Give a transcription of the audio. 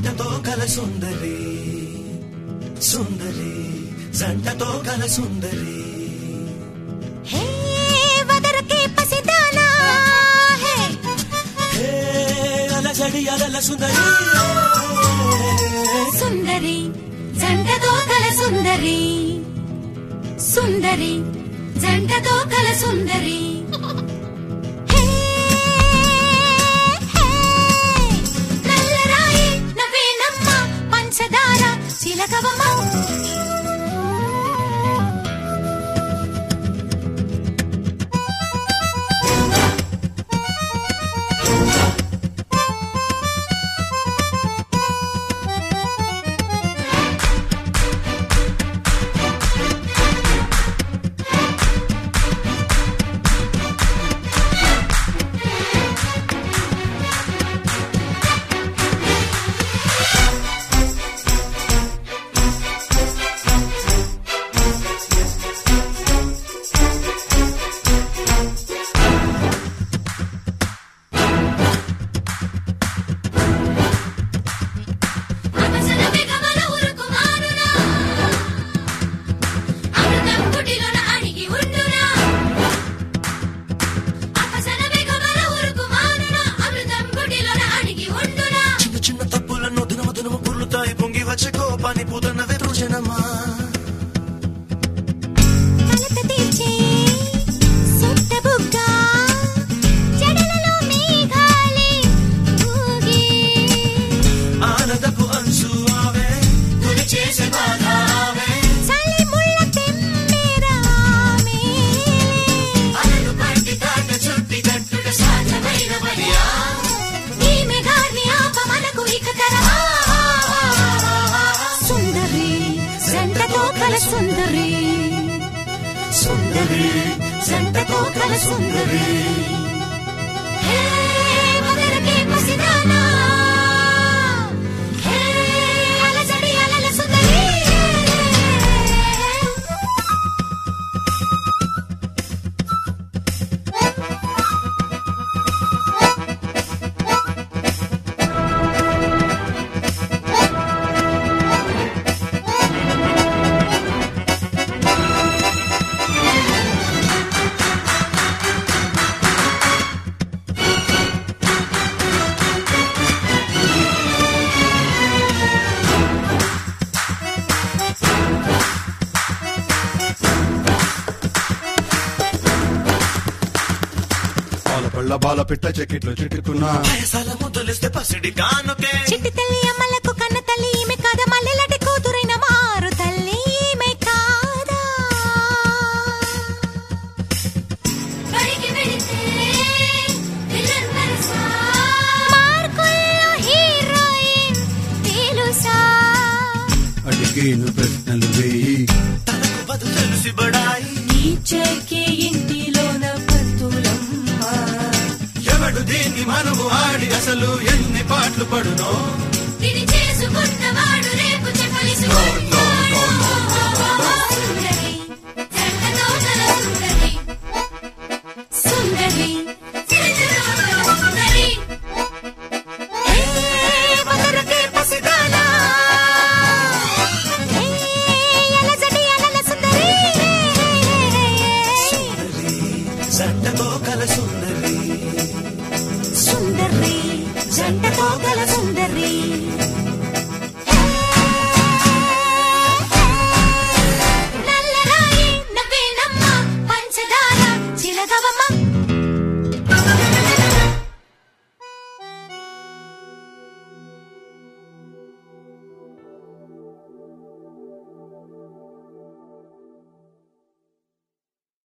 జంటతో కల సుందరి సుందరి జంటతో కల సుందరి హే వదరకే పసిదానా హే హే అలజడి అలల సుందరి సుందరి జంటతో కల సుందరి సుందరి జంటతో కల సుందరి హే, హే, నల్లరాయి నవ్వేనమ్మ పంచదార చిలకవమ్మ అపసర వేగమల ఉరుకుమానునా అమృతం కుటిలోన అణిగి ఉండునా అపసర వేగమల ఉరుకుమానునా అమృతం కుటిలోన అణిగి ఉండునా చిన్న చిన్న తప్పులను దినము దినము పుర్లుతాయి పొంగి వచ్చే కోపాన్ని పూతన్న వెతుజనమా కలత తీర్చే సుట్ట బుగ్గ జడలలో మేఘాలే ఊగే ఆనదపు అంచు ఆవే తుది చేసే బాధ ఆవే చలి ముళ్ళ తెమ్మెరామే అలలు పట్టి తాట చుట్టి కట్టుట సాధ్యమైన మరియా ఈ మేఘాన్ని ఆపమనకు ఇక తరమా సుందరి జంటతో కల సుందరి సుందరి జంటతో కల సుందరి హే మదరకే పసిదానా హే అలజడి అలల సుందరి పాల పళ్ళ బాల పిట్ట చెక్కిట్లు చిట్టుకున్నా వయసాల ముద్దులిస్తే పసిడి కానుకే చిట్టి తల్లి అమ్మలకు కన్న తల్లి ఈమె కాదా మల్లెలటి కూతురైన మారు తల్లి ఈమె కాదా మార్కుల్లో హీరోయిన్ తెలుసా అడిగేను ప్రశ్నలు వేయి తనకు బదు తెలిసి బడాయి టీచర్కే ఇంటిలోన పత్తులమ్మ ఎవడు దీన్ని మనము ఆడి అసలు ఎన్ని పాటలు పడునో తిరిచే